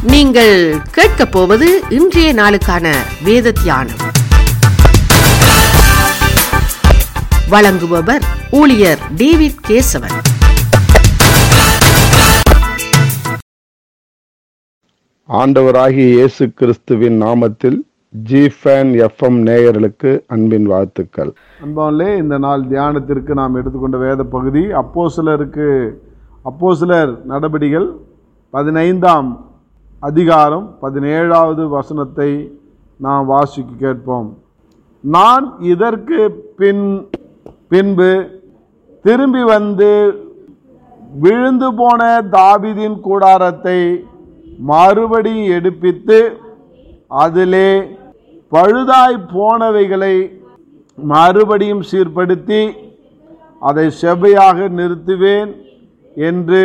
நீங்கள் கேட்கப் போவது இன்றைய நாளுக்கான வேத தியானம் வழங்குபவர் ஊழியர் டேவிட் கேசவன் ஆண்டவராகிய இயேசு கிறிஸ்துவின் நாமத்தில் ஜிஃபேன் எஃப்எம் நேயர்களுக்கு அன்பின் வாழ்த்துக்கள் அன்பாலே இந்த நாள் தியானத்திற்கு நாம் எடுத்துக்கொண்ட வேத பகுதி அப்போஸ்தலருக்கு அப்போஸ்தலர் நடபடிகள் பதினைந்தாம் அதிகாரம் பதினேழாவது வசனத்தை நாம் வாசிக்க கேட்போம் நான் இதற்கு பின் பின்பு திரும்பி வந்து விழுந்து போன தாவீதின் கூடாரத்தை மறுபடி எடுப்பித்து அதிலே பழுதாய் போனவைகளை மறுபடியும் சீர்படுத்தி அதை செவ்வையாக நிறுத்துவேன் என்று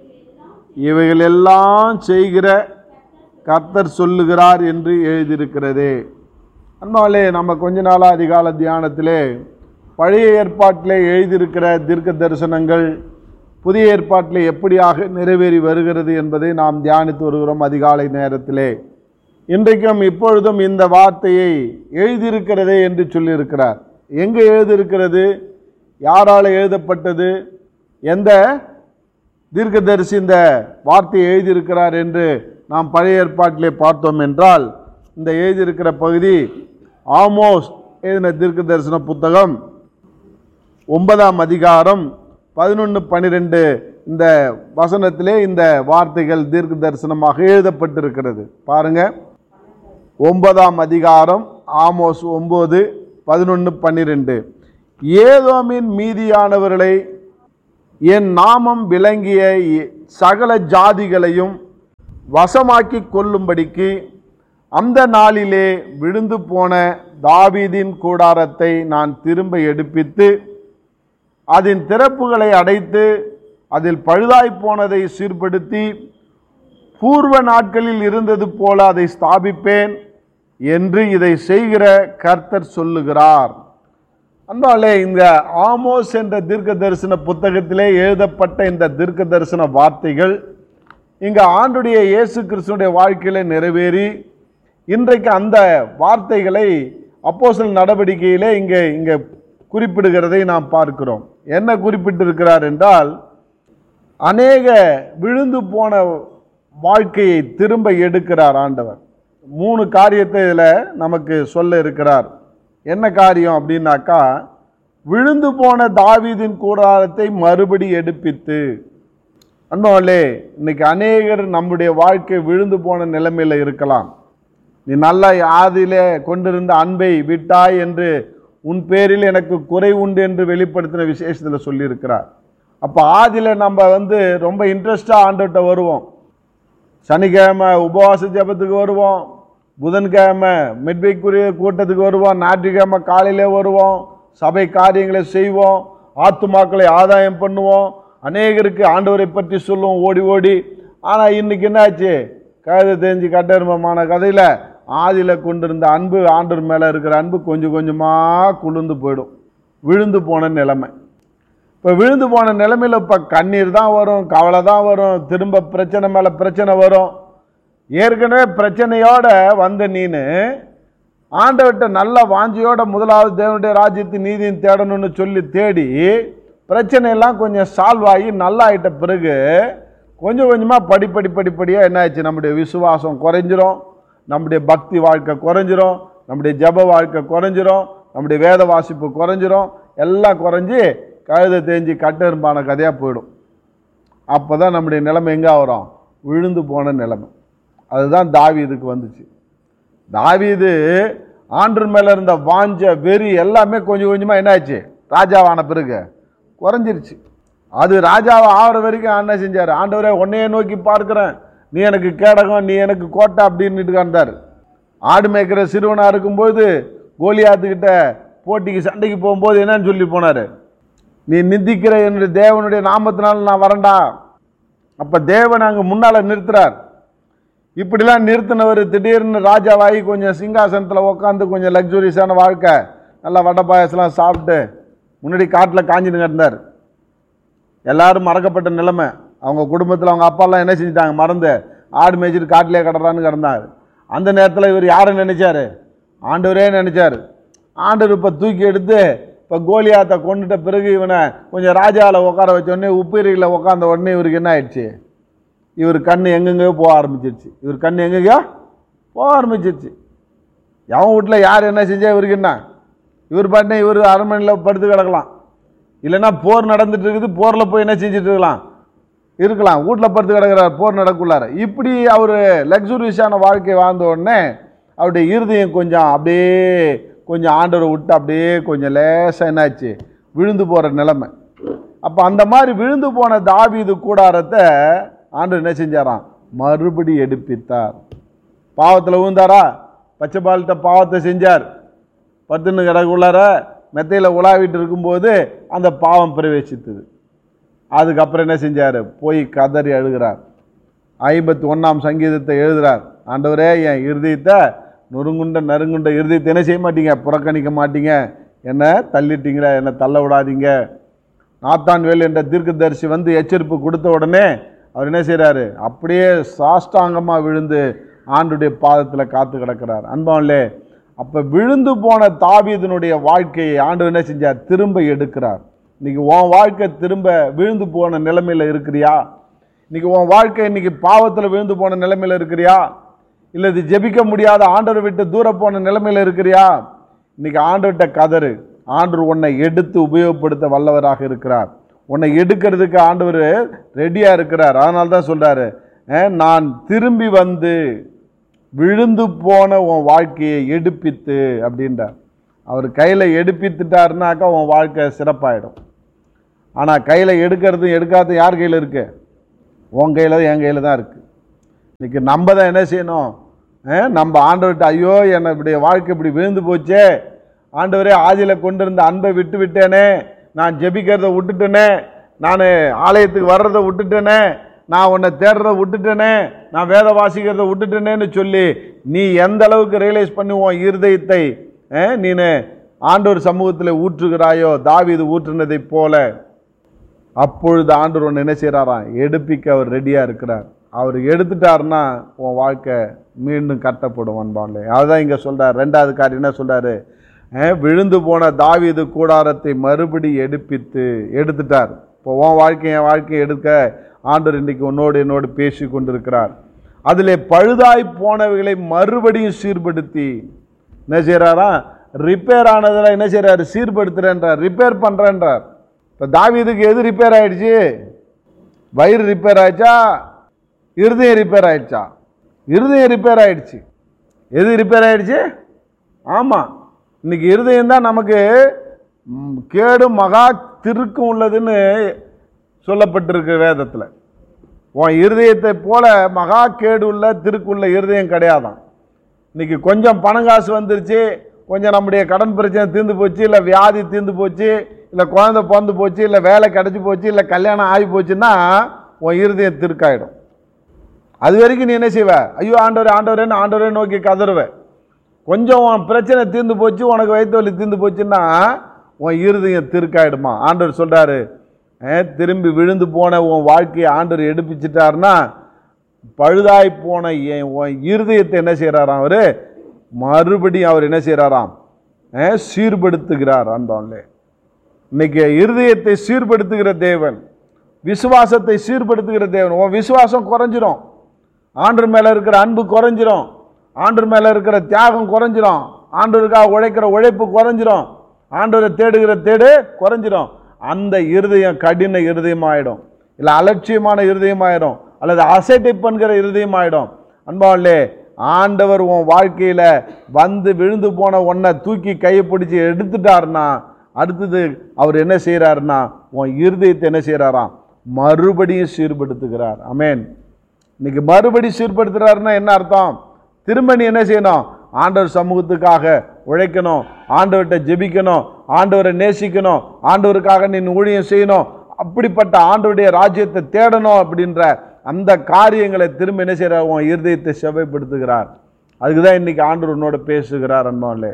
இவைகளெல்லாம் செய்கிற கர்த்தர் சொல்லுகிறார் என்று எழுதியிருக்கிறதே அன்பாலே நம்ம கொஞ்ச நாளாக அதிகால தியானத்திலே பழைய ஏற்பாட்டிலே எழுதியிருக்கிற தீர்க்க தரிசனங்கள் புதிய ஏற்பாட்டிலே எப்படியாக நிறைவேறி வருகிறது என்பதை நாம் தியானித்து வருகிறோம் அதிகாலை நேரத்திலே இன்றைக்கும் இப்பொழுதும் இந்த வார்த்தையை எழுதியிருக்கிறதே என்று சொல்லியிருக்கிறார் எங்கே எழுதியிருக்கிறது யாரால் எழுதப்பட்டது எந்த தீர்க்கதரிசி இந்த வார்த்தையை எழுதியிருக்கிறார் என்று நாம் பழைய ஏற்பாட்டிலே பார்த்தோம் என்றால் இந்த எழுதியிருக்கிற பகுதி ஆமோஸ் எழுதின தீர்க்க தரிசன புத்தகம் ஒன்பதாம் அதிகாரம் பதினொன்று பன்னிரெண்டு இந்த வசனத்திலே இந்த வார்த்தைகள் தீர்க்க தரிசனமாக எழுதப்பட்டிருக்கிறது பாருங்க ஒன்பதாம் அதிகாரம் ஆமோஸ் ஒம்பது பதினொன்று பன்னிரெண்டு ஏதோமின் மீதியானவர்களை என் நாமம் விளங்கிய இ- சகல ஜாதிகளையும் வசமாக்கி கொள்ளும்படிக்கு அந்த நாளிலே விழுந்து போன தாவீதின் கூடாரத்தை நான் திரும்ப எடுப்பித்து அதன் திறப்புகளை அடைத்து அதில் பழுதாய் போனதை சீர்படுத்தி பூர்வ நாட்களில் இருந்தது போல அதை ஸ்தாபிப்பேன் என்று இதை செய்கிற கர்த்தர் சொல்லுகிறார் அன்பாலே இந்த ஆமோஸ் என்ற தீர்க்க தரிசன புத்தகத்திலே எழுதப்பட்ட இந்த தீர்க்க தரிசன வார்த்தைகள் இங்கே ஆண்டுடைய இயேசு கிறிஸ்துனுடைய வாழ்க்கையில நிறைவேறி இன்றைக்கு அந்த வார்த்தைகளை அப்போஸ்தலர் நடவடிக்கையிலே இங்கே இங்கே குறிப்பிடுகிறதை நாம் பார்க்கிறோம் என்ன குறிப்பிட்டிருக்கிறார் என்றால் அநேக விழுந்து போன வாழ்க்கையை திரும்ப எடுக்கிறார் ஆண்டவர் மூணு காரியத்தை இதில் நமக்கு சொல்ல இருக்கிறார் என்ன காரியம் அப்படின்னாக்கா விழுந்து போன தாவீதின் கூடாரத்தை மறுபடி எடுப்பித்து அன்பவர்களே இன்னைக்கு அநேகர் நம்முடைய வாழ்க்கை விழுந்து போன நிலைமையில் இருக்கலாம் நீ நல்ல ஆதியிலே கொண்டிருந்த அன்பை விட்டாய் என்று உன் பேரில் எனக்கு குறை உண்டு என்று வெளிப்படுத்தின விசேஷத்தில் சொல்லியிருக்கிறார் அப்போ ஆதியில் நம்ம வந்து ரொம்ப இன்ட்ரெஸ்டாக ஆண்டுகிட்ட வருவோம் சனிக்கிழமை உபவாச ஜெபத்துக்கு வருவோம் புதன்கிழமை மிட்வைக்குரிய கூட்டத்துக்கு வருவோம் ஞாயிற்றுக்கிழமை காலையிலே வருவோம் சபை காரியங்களை செய்வோம் ஆத்துமாக்களை ஆதாயம் பண்ணுவோம் அநேகருக்கு ஆண்டவரை பற்றி சொல்லுவோம் ஓடி ஓடி ஆனால் இன்னைக்கு என்னாச்சு கழுதை தெரிஞ்சு கட்டெருமமான கதையில் ஆதியில் கொண்டிருந்த அன்பு ஆண்டவர் மேலே இருக்கிற அன்பு கொஞ்சம் கொஞ்சமாக குளிர்ந்து போயிடும் விழுந்து போன நிலைமை இப்போ விழுந்து போன நிலைமையில் இப்போ கண்ணீர் தான் வரும் கவலை தான் வரும் திரும்ப பிரச்சனை மேலே பிரச்சனை வரும் ஏற்கனவே பிரச்சனையோட வந்த நீனு ஆண்டவர்கிட்ட நல்ல வாஞ்சியோட முதலாவது தேவனுடைய ராஜ்யத்தின் நீதியும் தேடணும்னு சொல்லி தேடி பிரச்சனையெல்லாம் கொஞ்சம் சால்வ் ஆகி நல்லா ஆயிட்ட பிறகு கொஞ்சம் கொஞ்சமாக படிப்படி படிப்படியாக என்ன ஆச்சு நம்முடைய விசுவாசம் குறைஞ்சிரும் நம்முடைய பக்தி வாழ்க்கை குறைஞ்சிரும் நம்முடைய ஜெப வாழ்க்கை குறைஞ்சிரும் நம்முடைய வேத வாசிப்பு குறைஞ்சிரும் எல்லாம் குறைஞ்சி கழுதை தேஞ்சு கட்டெரும்பான கதையாக போயிடும் அப்போ தான் நம்முடைய நிலைமை எங்கே வரும் விழுந்து போன நிலைமை அதுதான் தாவீதுக்கு வந்துச்சு தாவீது ஆண்டு மேலே இருந்த வாஞ்ச வெறி எல்லாமே கொஞ்சம் கொஞ்சமாக என்னாச்சு ராஜாவான பிறகு குறைஞ்சிருச்சு அது ராஜாவை ஆகிற வரைக்கும் என்ன செஞ்சார் ஆண்டவரே உன்னையே நோக்கி பார்க்கிறேன் நீ எனக்கு கேடகம் நீ எனக்கு கோட்டை அப்படின்னுட்டு கண்டார் ஆடு மேய்க்கிற சிறுவனாக இருக்கும்போது கோலியாத்துக்கிட்ட போட்டிக்கு சண்டைக்கு போகும்போது என்னன்னு சொல்லி போனார் நீ நிந்திக்கிற என்னுடைய தேவனுடைய நாமத்தினால நான் வரேன்டா அப்போ தேவன் அங்கே முன்னால் நிறுத்துறார் இப்படிலாம் நிறுத்தினவர் திடீர்னு ராஜாவாகி கொஞ்சம் சிங்காசனத்தில் உட்காந்து கொஞ்சம் லக்ஸுரியஸான வாழ்க்கை நல்லா வடை பாயசம்லாம் சாப்பிட்டு முன்னாடி காட்டில் காஞ்சின்னு கிடந்தார் எல்லாரும் மறக்கப்பட்ட நிலைமை அவங்க குடும்பத்தில் அவங்க அப்பாலாம் என்ன செஞ்சிட்டாங்க மறந்து ஆடு மேய்ச்சிட்டு காட்டிலே கிடறான்னு கிடந்தார் அந்த நேரத்தில் இவர் யாரை நினைச்சாரு ஆண்டவரே நினைச்சாரு ஆண்டவர் இப்போ தூக்கி எடுத்து இப்போ கோலியாத்தை கொண்டுட்ட பிறகு இவனை கொஞ்சம் ராஜாவில் உட்கார வச்ச உடனே உப்பிரியில் உட்காந்த உடனே இவருக்கு என்ன ஆயிடுச்சு இவர் கண் எங்கெங்கேயோ போக ஆரம்பிச்சிருச்சு இவர் கண் எங்கெங்கேயோ போக ஆரம்பிச்சிருச்சு எவன் வீட்டில் யார் என்ன செஞ்சா இவருக்கு என்ன இவர் பாட்டினே இவர் அரண்மனையில் படுத்து கிடக்கலாம் இல்லைன்னா போர் நடந்துட்டு இருக்குது போரில் போய் என்ன செஞ்சுட்டு இருக்கலாம் இருக்கலாம் வீட்டில் படுத்து கிடக்கிறார் போர் நடக்குள்ளார இப்படி அவர் லக்ஸுரியஸான வாழ்க்கை வாழ்ந்த உடனே அவருடைய இருதயம் கொஞ்சம் அப்படியே கொஞ்சம் ஆண்டவரை விட்டு அப்படியே கொஞ்சம் லேசாக என்னாச்சு விழுந்து போகிற நிலைமை அப்போ அந்த மாதிரி விழுந்து போன தாவீது கூடாரத்தை ஆண்டவர் என்ன செஞ்சாராம் மறுபடி எடுப்பித்தார் பாவத்தில் விழுந்தாரா பச்சை பால்கிட்ட பாவத்தை செஞ்சார் பத்துன்னு கிடக்குள்ளார மெத்தையில் உலாவிட்டு இருக்கும்போது அந்த பாவம் பிரவேசித்தது அதுக்கப்புறம் என்ன செஞ்சார் போய் கதறி அழுகிறார் ஐம்பத்தி ஒன்றாம் சங்கீதத்தை எழுதுறார் ஆண்டவரே என் இருதயத்தை நொறுங்குண்ட நறுங்குண்ட இருதயத்தை என்ன செய்ய மாட்டீங்க புறக்கணிக்க மாட்டீங்க என்ன தள்ளிட்டீங்களா என்னை தள்ள விடாதீங்க நாத்தான் வேல் என்ற தீர்க்கதரிசி வந்து எச்சரிப்பு கொடுத்த உடனே அவர் என்ன செய்கிறாரு அப்படியே சாஷ்டாங்கமாக விழுந்து ஆண்டுடைய பாதத்தில் காத்து கிடக்கிறார் அன்பான்லே அப்போ விழுந்து போன தாவீதனுடைய வாழ்க்கையை ஆண்டு என்ன செஞ்சார் திரும்ப எடுக்கிறார் இன்னைக்கு உன் வாழ்க்கை திரும்ப விழுந்து போன நிலைமையில் இருக்கிறியா இன்னைக்கு உன் வாழ்க்கை இன்னைக்கு பாவத்தில் விழுந்து போன நிலைமையில் இருக்கிறியா இல்லை இது ஜெபிக்க முடியாத ஆண்டவரை விட்டு தூர போன நிலைமையில் இருக்கிறியா இன்னைக்கு ஆண்டவர்கிட்ட கதறு ஆண்டவர் உன்னை எடுத்து உபயோகப்படுத்த வல்லவராக இருக்கிறார் உன்னை எடுக்கிறதுக்கு ஆண்டவர் ரெடியாக இருக்கிறார் அதனால தான் சொல்கிறாரு நான் திரும்பி வந்து விழுந்து போன உன் வாழ்க்கையை எடுப்பித்து அப்படின்றார் அவர் கையில் எடுப்பித்துட்டாருனாக்கா உன் வாழ்க்கை சிறப்பாயிடும் ஆனால் கையில் எடுக்கிறதும் எடுக்காத யார் கையில் இருக்கு உன் கையில் என் கையில் தான் இருக்குது இன்னைக்கு நம்ம தான் என்ன செய்யணும் அஹ், நம்ம ஆண்டவர்கிட்ட ஐயோ என்னை இப்படி வாழ்க்கை இப்படி விழுந்து போச்சே ஆண்டவரே ஆதியில் கொண்டிருந்த அன்பை விட்டு விட்டேனே நான் ஜெபிக்கிறத விட்டுட்டேனே நான் ஆலயத்துக்கு வர்றதை விட்டுட்டேனே நான் உன்னை தேடுறத விட்டுட்டேனே நான் வேத வாசிக்கிறத விட்டுட்டேனேன்னு சொல்லி நீ எந்த அளவுக்கு ரியலைஸ் பண்ணி உன் இருதயத்தை அஹ், நீனு ஆண்டவர் சமூகத்தில் ஊற்றுகிறாயோ தாவீது ஊற்றுனதைப் போல அப்பொழுது ஆண்டவர் ஒன்று என்ன செய்கிறாராம் எடுப்பிக்க அவர் ரெடியாக இருக்கிறார் அவர் எடுத்துட்டாருன்னா உன் வாழ்க்கை மீண்டும் கட்டப்படும் அன்பான்லே அதுதான் இங்கே சொல்றார் ரெண்டாவது காரியம் என்ன சொல்றாரு அஹ், விழுந்து போன தாவீது கூடாரத்தை மறுபடி எடுப்பித்து எடுத்துட்டார் இப்போ உன் வாழ்க்கை என் வாழ்க்கையை எடுக்க ஆண்டவர் இன்னைக்கு உன்னோடு என்னோடு பேசி கொண்டிருக்கிறார் அதிலே பழுதாய் போனவைகளை மறுபடியும் சீர்படுத்தி என்ன செய்கிறாராம் ரிப்பேர் ஆனதில் என்ன செய்கிறாரு சீர்படுத்துறேன்றார் ரிப்பேர் பண்ணுறேன்றார் இப்போ தாவீதுக்கு எது ரிப்பேர் ஆயிடுச்சு வயிறு ரிப்பேர் ஆயிடுச்சா இருதயம் ரிப்பேர் ஆயிடுச்சா இருதயம் ரிப்பேர் ஆயிடுச்சு எது ரிப்பேர் ஆயிடுச்சு ஆமாம் இன்னைக்கு இருதயம் தான் நமக்கு ம், கேடும் மகா திருக்கும் உள்ளதுன்னு சொல்லப்பட்டிருக்கு வேதத்தில் உன் இருதயத்தை போல மகா கேடு உள்ள திருக்குள்ள இருதயம் கிடையாதான் இன்னைக்கு கொஞ்சம் பணம் காசு வந்துருச்சு கொஞ்சம் நம்முடைய கடன் பிரச்சனை தீர்ந்து போச்சு இல்லை வியாதி தீர்ந்து போச்சு இல்லை குழந்தை பிறந்து போச்சு இல்லை வேலை கிடச்சி போச்சு இல்லை கல்யாணம் ஆகி போச்சுன்னா உன் இருதயம் திருக்காயிடும் அது வரைக்கும் நீ என்ன செய்வ ஐயோ ஆண்டவரே ஆண்டவரேன்னு ஆண்டவரே நோக்கி கதறுவ கொஞ்சம் உன் பிரச்சனை தீர்ந்து போச்சு உனக்கு வயிற்று வலி தீர்ந்து போச்சுன்னா உன் இருதயம் திருக்காயிடுமா ஆண்டவர் சொல்றாரு "அஹ், திரும்பி விழுந்து போன உன் வாழ்க்கையை ஆண்டவர் எடுப்பிச்சிட்டாருன்னா பழுதாய் போன என் உன் இருதயத்தை என்ன செய்கிறாராம் அவர் மறுபடியும் அவர் என்ன செய்கிறாராம் அஹ், சீர்படுத்துகிறார் அன்பான்லே இன்னைக்கு இருதயத்தை சீர்படுத்துகிற தேவன் விசுவாசத்தை சீர்படுத்துகிற தேவன் உன் விசுவாசம் குறைஞ்சிரும் ஆண்டர் மேலே இருக்கிற அன்பு குறைஞ்சிரும் ஆண்டர் மேலே இருக்கிற தியாகம் குறைஞ்சிரும் ஆண்டவருக்காக உழைக்கிற உழைப்பு குறைஞ்சிரும் ஆண்டவரை தேடுகிற தேடு குறைஞ்சிரும் அந்த இருதயம் கடின இருதயமாயிடும் இல்லை அலட்சியமான இருதயமாயிடும் அல்லது அசட்டை பண்ணுகிற இருதயமாயிடும் அன்பாவிலே ஆண்டவர் உன் வாழ்க்கையில் வந்து விழுந்து போன உன்னை தூக்கி கையை பிடிச்சி எடுத்துட்டாருன்னா அடுத்தது அவர் என்ன செய்கிறாருன்னா உன் இருதயத்தை என்ன செய்கிறாராம் மறுபடியும் சீர்படுத்துகிறார் அமேன் இன்னைக்கு மறுபடி சீர்படுத்துறாருன்னா என்ன அர்த்தம் திரும்ப நீ என்ன செய்யணும் ஆண்டவர் சமூகத்துக்காக உழைக்கணும் ஆண்டவர்கிட்ட ஜெபிக்கணும் ஆண்டவரை நேசிக்கணும் ஆண்டவருக்காக நீ ஊழியம் செய்யணும் அப்படிப்பட்ட ஆண்டவருடைய ராஜ்யத்தை தேடணும் அப்படின்ற அந்த காரியங்களை திரும்ப என்ன செய்கிறார் உன் இருதயத்தை செவ்வைப்படுத்துகிறார் அதுக்கு தான் இன்னைக்கு ஆண்டவர் உன்னோட பேசுகிறார் அன்பாவிலே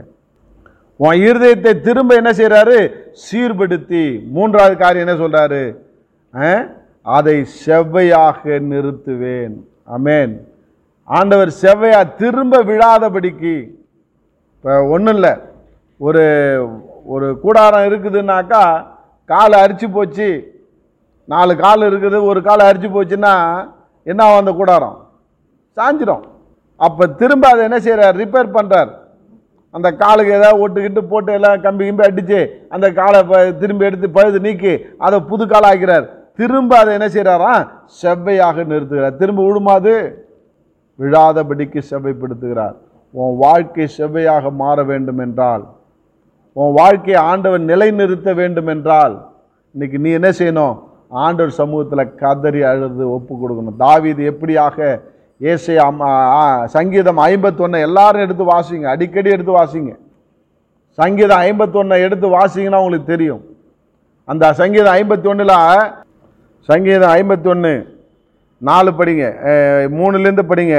உன் இருதயத்தை திரும்ப என்ன செய்றாரு சீர்படுத்தி மூன்றாவது காரியம் என்ன சொல்றாரு அஹ், அதை செவ்வையாக நிறுத்துவேன் ஆமென் ஆண்டவர் செவ்வையா திரும்ப விழாதபடிக்கு இப்போ ஒன்றும் இல்லை ஒரு ஒரு கூடாரம் இருக்குதுன்னாக்கா கால் அரிச்சு போச்சு நாலு கால் இருக்குது ஒரு கால் அரிச்சு போச்சுன்னா என்ன ஆகும் அந்த கூடாரம் சாஞ்சிரும் அப்போ திரும்ப அதை என்ன செய்கிறார் ரிப்பேர் பண்ணுறார் அந்த காலுக்கு ஏதாவது ஒட்டுக்கிட்டு போட்டு எல்லாம் கம்பி கிம்பி அடித்து அந்த காலை ப- திரும்பி எடுத்து பழுது நீக்கி அதை புது காலை ஆக்கிறார் திரும்ப அதை என்ன செய்கிறாராம் செவ்வையாக நிறுத்துகிறார் திரும்ப விழுமாது விழாதபடிக்கு செவ்வைப்படுத்துகிறார் உன் வாழ்க்கை செவ்வையாக மாற வேண்டும் என்றால் உன் வாழ்க்கையை ஆண்டவன் நிலைநிறுத்த வேண்டும் என்றால் இன்னைக்கு நீ என்ன செய்யணும் ஆண்டவர் சமூகத்தில் கதறி அழுது ஒப்பு கொடுக்கணும் தாவீது எப்படியாக ஏசை சங்கீதம் ஐம்பத்தொன்னை எல்லாரும் எடுத்து வாசிங்க அடிக்கடி எடுத்து வாசிங்க சங்கீதம் ஐம்பத்தொன்னை எடுத்து வாசிங்கன்னா உங்களுக்கு தெரியும் அந்த சங்கீதம் ஐம்பத்தி ஒன்றில் சங்கீதம் ஐம்பத்தொன்று நாலு படிங்க அஹ், மூணுலேருந்து படிங்க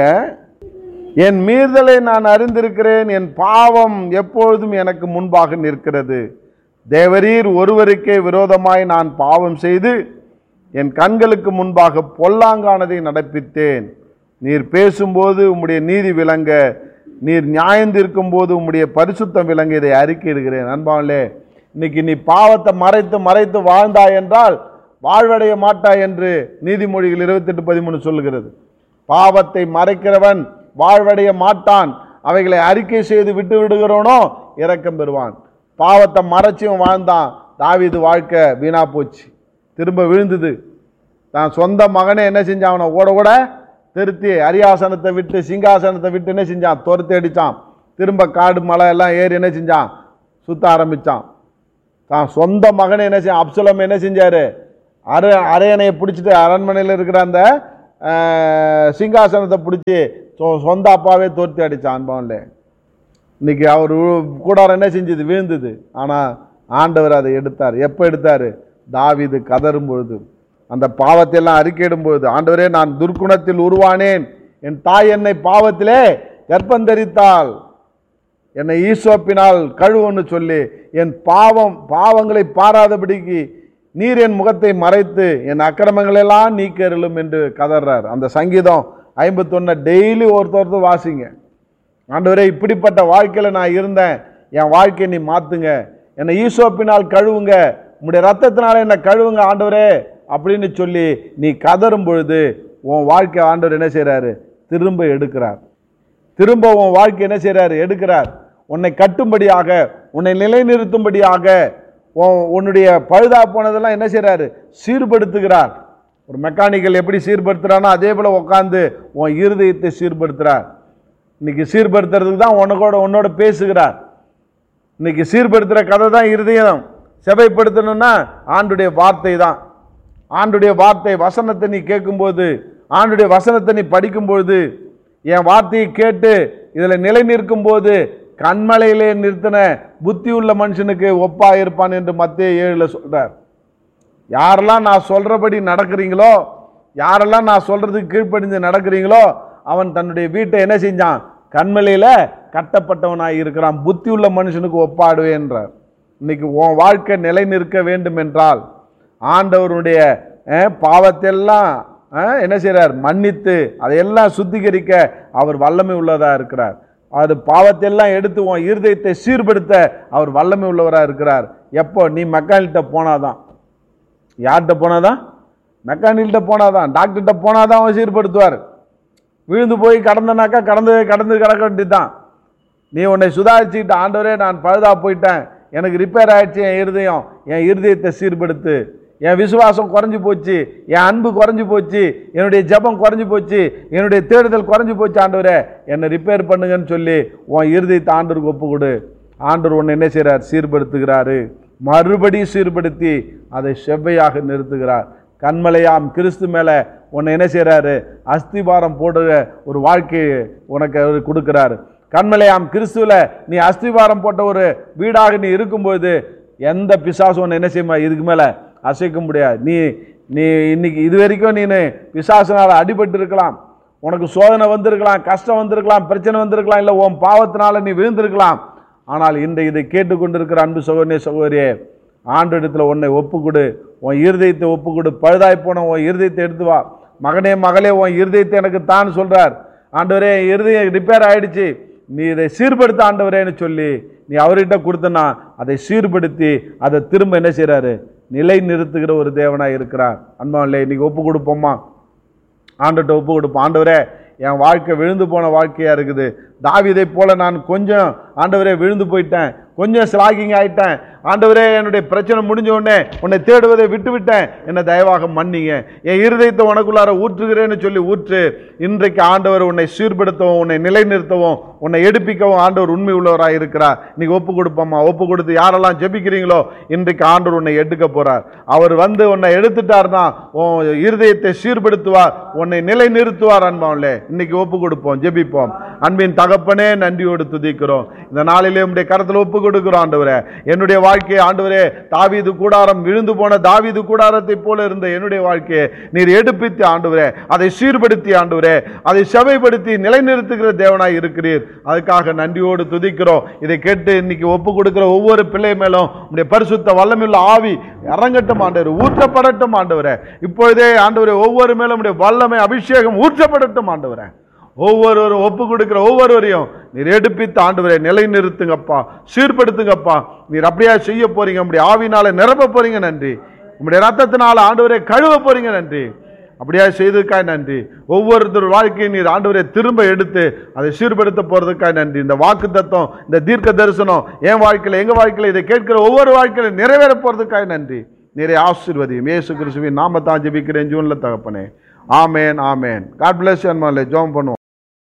என் மீறுதலை நான் அறிந்திருக்கிறேன் என் பாவம் எப்பொழுதும் எனக்கு முன்பாக நிற்கிறது தேவரீர் ஒருவருக்கே விரோதமாய் நான் பாவம் செய்து என் கண்களுக்கு முன்பாக பொல்லாங்கானதை நடப்பித்தேன் நீர் பேசும்போது உம்முடைய நீதி விளங்க நீர் நியாயந்திருக்கும் போது உம்முடைய பரிசுத்தம் விளங்க இதை அறிக்கையிடுகிறேன் அன்பாவிலே இன்னைக்கு நீ பாவத்தை மறைத்து மறைத்து வாழ்ந்தாய் என்றால் வாழ்வடைய மாட்டாய் என்று நீதிமொழிகள் இருபத்தெட்டு பதிமூணு சொல்லுகிறது பாவத்தை மறைக்கிறவன் வாழ்வடைய மாட்டான் அவைகளை அறிக்கை செய்து விட்டு விடுகிறவனோ இரக்கம் பெறுவான் பாவத்தை மறைச்சியும் வாழ்ந்தான் தாவீது வாழ்க்கை வீணா போச்சு திரும்ப விழுந்தது தான் சொந்த மகனே என்ன செஞ்சான் அவனை ஓட ஓட திருத்தி அரியாசனத்தை விட்டு சிங்காசனத்தை விட்டு என்ன செஞ்சான் துரத்தி அடிச்சான் திரும்ப காடு மலை எல்லாம் ஏறி என்ன செஞ்சான் சுத்த ஆரம்பிச்சான் தான் சொந்த மகனை என்ன செஞ்ச அப்சலம் என்ன செஞ்சாரு அர அரையணையை பிடிச்சிட்டு அரண்மனையில் இருக்கிற அந்த அஹ், சிங்காசனத்தை பிடிச்சி சொ- சொந்த அப்பாவே தோர்த்தி அடித்தான் அன்பான்ல இன்னைக்கு அவர் வி- கூடாரம் என்ன செஞ்சது வீழ்ந்தது ஆனால் ஆண்டவர் அதை எடுத்தார் எப்போ எடுத்தார் தாவீது கதறும் பொழுது அந்த பாவத்தை எல்லாம் அறிக்கையிடும் பொழுது ஆண்டவரே நான் துர்க்குணத்தில் உருவானேன் என் தாய் என்னை பாவத்திலே கர்ப்பந்தரித்தாள் என்னை ஈசோப்பினால் கழுவுன்னு சொல்லி என் பாவம் பாவங்களை பாராதபடிக்கு நீர் என் முகத்தை மறைத்து என் அக்கிரமங்களெல்லாம் நீக்கருளும் என்று கதறார் அந்த சங்கீதம் ஐம்பத்தொன்னு டெய்லி ஒருத்தர் வாசிங்க ஆண்டவரே இப்படிப்பட்ட வாழ்க்கையில் நான் இருந்தேன் என் வாழ்க்கையை நீ மாற்றுங்க என்னை ஈசோப்பினால் கழுவுங்க உம்முடைய ரத்தத்தினால என்னை கழுவுங்க ஆண்டவரே அப்படின்னு சொல்லி நீ கதறும் பொழுது உன் வாழ்க்கை ஆண்டவர் என்ன செய்கிறாரு திரும்ப எடுக்கிறார் திரும்ப உன் வாழ்க்கை என்ன செய்றாரு எடுக்கிறார் உன்னை கட்டும்படியாக உன்னை நிலைநிறுத்தும்படியாக உன் உன்னுடைய பழுதா போனதெல்லாம் என்ன செய்றாரு சீர்படுத்துகிறார் ஒரு மெக்கானிக்கல் எப்படி சீர்படுத்துறானோ அதே போல உட்காந்து உன் இருதயத்தை சீர்படுத்துறார் இன்னைக்கு சீர்படுத்துறதுக்கு தான் உனக்கோட உன்னோட பேசுகிறார் இன்னைக்கு சீர்படுத்துகிற கதை தான் இருதயம் செவைப்படுத்தணும்னா ஆண்டுடைய வார்த்தை தான் ஆண்டுடைய வார்த்தை வசனத்தை நீ கேட்கும்போது ஆண்டுடைய வசனத்தை நீ படிக்கும்பொழுது என் வார்த்தையை கேட்டு இதில் நிலை நிற்கும் போது கண்மலையிலே நிறுத்தின புத்தி உள்ள மனுஷனுக்கு ஒப்பா இருப்பான் என்று மத்திய ஏழில் சொல்றார் யாரெல்லாம் நான் சொல்றபடி நடக்கிறீங்களோ யாரெல்லாம் நான் சொல்றதுக்கு கீழ்ப்படிஞ்சு நடக்கிறீங்களோ அவன் தன்னுடைய வீட்டை என்ன செஞ்சான் கண்மலையில கட்டப்பட்டவனாய் இருக்கிறான் புத்தி உள்ள மனுஷனுக்கு ஒப்பாடுவேன்றார் இன்னைக்கு உன் வாழ்க்கை நிலை நிற்க வேண்டும் என்றால் ஆண்டவருடைய அஹ், பாவத்தெல்லாம் அஹ், என்ன செய்றார் மன்னித்து அதையெல்லாம் சுத்திகரிக்க அவர் வல்லமை உள்ளதா இருக்கிறார் அது பாவத்தையெல்லாம் எடுத்து உன் இருதயத்தை சீர்படுத்த அவர் வல்லமை உள்ளவராக இருக்கிறார் எப்போ நீ மெக்கானிக்கிட்ட போனாதான் யார்கிட்ட போனாதான் மெக்கானிக்கிட்ட போனாதான் டாக்டர்கிட்ட போனாதான் அவன் சீர்படுத்துவார் விழுந்து போய் கடந்தனாக்கா கடந்து கடந்து கிடக்க வேண்டியதுதான் நீ உன்னை சுதாரிச்சுக்கிட்ட ஆண்டவரே நான் பழுதா போயிட்டேன் எனக்கு ரிப்பேர் ஆயிடுச்சு என் இருதயம் என் இருதயத்தை சீர்படுத்து என் விசுவாசம் குறைஞ்சு போச்சு என் அன்பு குறைஞ்சு போச்சு என்னுடைய ஜெபம் குறைஞ்சு போச்சு என்னுடைய தேடுதல் குறைஞ்சு போச்சு ஆண்டவரே என்னை ரிப்பேர் பண்ணுங்கன்னு சொல்லி உன் இருதயத்தை ஆண்டவருக்கு ஒப்பு கொடு ஆண்டவர் உன்னை என்ன செய்கிறார் சீர்படுத்துகிறாரு மறுபடி சீர்படுத்தி அதை செவ்வையாக நிறுத்துகிறார் கண்மலையாம் கிறிஸ்து மேலே உன்னை என்ன செய்கிறாரு அஸ்திபாரம் போடுற ஒரு வாழ்க்கையை உனக்கு அவர் கொடுக்குறாரு கண்மலையாம் கிறிஸ்துவில் நீ அஸ்திபாரம் போட்ட ஒரு வீடாக நீ இருக்கும்போது எந்த பிசாசும் உன்னை என்ன செய்யுமா இதுக்கு மேலே அசைக்க முடியாது நீ நீ இன்னைக்கு இது வரைக்கும் நீ பிசாசினால் அடிபட்டு இருக்கலாம் உனக்கு சோதனை வந்திருக்கலாம் கஷ்டம் வந்திருக்கலாம் பிரச்சனை வந்திருக்கலாம் இல்லை உன் பாவத்தினால நீ விழுந்திருக்கலாம் ஆனால் இந்த இதை கேட்டுக்கொண்டிருக்கிற அன்பு சகோதரிய சகோதரியே ஆண்டு இடத்துல உன்னை ஒப்பு கொடு உன் இருதயத்தை ஒப்பு கொடு பழுதாய் போன உன் இருதயத்தை எடுத்து வா மகனே மகளே உன் இருதயத்தை எனக்கு தான் சொல்றார் ஆண்டவரே என் இருதயம் ரிப்பேர் ஆயிடுச்சு நீ இதை சீர்படுத்த ஆண்டவரேன்னு சொல்லி நீ அவர்கிட்ட கொடுத்தனா அதை சீர்படுத்தி அதை திரும்ப என்ன செய்றாரு நிலை நிறுத்துகிற ஒரு தேவனாய் இருக்கிறார் அன்பாவில்லை இன்னைக்கு ஒப்பு கொடுப்போமா ஆண்டுகிட்ட ஒப்பு கொடுப்போம் ஆண்டவரே என் வாழ்க்கை விழுந்து போன வாழ்க்கையா இருக்குது தாவீதை போல நான் கொஞ்சம் ஆண்டவரே விழுந்து போயிட்டேன் கொஞ்சம் ஸ்லாகிங் ஆயிட்டேன் ஆண்டவரே என்னுடைய பிரச்சனை முடிஞ்ச உடனே உன்னை தேடுவதை விட்டு விட்டேன் என்னை தயவாக மன்னிங்க என் இருதயத்தை உனக்குள்ளார ஊற்றுகிறேன்னு சொல்லி ஊற்று இன்றைக்கு ஆண்டவர் உன்னை சீர்படுத்தவும் உன்னை நிலைநிறுத்தவும் உன்னை எடுப்பிக்கவும் ஆண்டவர் உண்மை உள்ளவராக இருக்கிறார் நீங்க ஒப்பு கொடுப்போம்மா ஒப்பு கொடுத்து யாரெல்லாம் ஜெபிக்கிறீங்களோ இன்றைக்கு ஆண்டவர் உன்னை எடுக்க போறார் அவர் வந்து உன்னை எடுத்துட்டார்னா உன் இருதயத்தை சீர்படுத்துவார் உன்னை நிலை நிறுத்துவார் அன்பாவிலே இன்னைக்கு ஒப்பு கொடுப்போம் ஜெபிப்போம் அன்பின் தகப்பனே நன்றியோடு துதிக்கிறோம் இந்த நாளிலே உம்முடைய கரத்தில் ஒப்பு கொடுக்கிறோம் ஆண்டவரே என்னுடைய வாழ்க்கையை ஆண்டவரே தாவீது கூடாரம் விழுந்து போன தாவீது கூடாரத்தை போல இருந்த என்னுடைய வாழ்க்கையை நீர் எடுப்பித்து ஆண்டவரே அதை சீர்படுத்தி ஆண்டவரே அதை செவைப்படுத்தி நிலைநிறுத்துகிற தேவனாய் இருக்கிறீர் அதுக்காக நன்றியோடு துதிக்கிறோம் இதை கேட்டு இன்னைக்கு ஒப்பு கொடுக்கிற ஒவ்வொரு பிள்ளை மேலும் உடைய பரிசுத்த வல்லமையுள்ள ஆவி இறங்கட்டும் ஆண்டவர் ஊற்றப்படட்டும் ஆண்டவரே இப்பொழுதே ஆண்டவரே ஒவ்வொரு மேலும் உடைய வல்லமை அபிஷேகம் ஊற்றப்படட்டும் ஆண்டவரே ஒவ்வொருவரும் ஒப்பு கொடுக்கிற ஒவ்வொருவரையும் நீர் எடுப்பித்து ஆண்டவரை நிலை நிறுத்துங்கப்பா சீர்படுத்துங்கப்பா நீர் அப்படியே செய்ய போறீங்க உங்களுடைய ஆவினால நிரப்ப போறீங்க நன்றி உங்களுடைய ரத்தத்தினால ஆண்டவரை கழுவ போறீங்க நன்றி அப்படியே செய்ததுக்காய் நன்றி ஒவ்வொருத்தர் வாழ்க்கையை நீர் ஆண்டவரை திரும்ப எடுத்து அதை சீர்படுத்த போறதுக்காய் நன்றி இந்த வாக்கு தத்துவம் இந்த தீர்க்க தரிசனம் என் வாழ்க்கையில எங்க வாழ்க்கையில இதை கேட்கிற ஒவ்வொரு வாழ்க்கையில நிறைவேற போறதுக்காய் நன்றி நிறைய ஆசீர்வதியும் இயேசு கிறிஸ்துவின் நாமத்தான் ஜெபிக்கிறேன் ஜூன்ல தகப்பனே ஆமேன் ஆமேன் காட் பிளஸ் அன்மாலே ஜோம் பண்ணுவோம்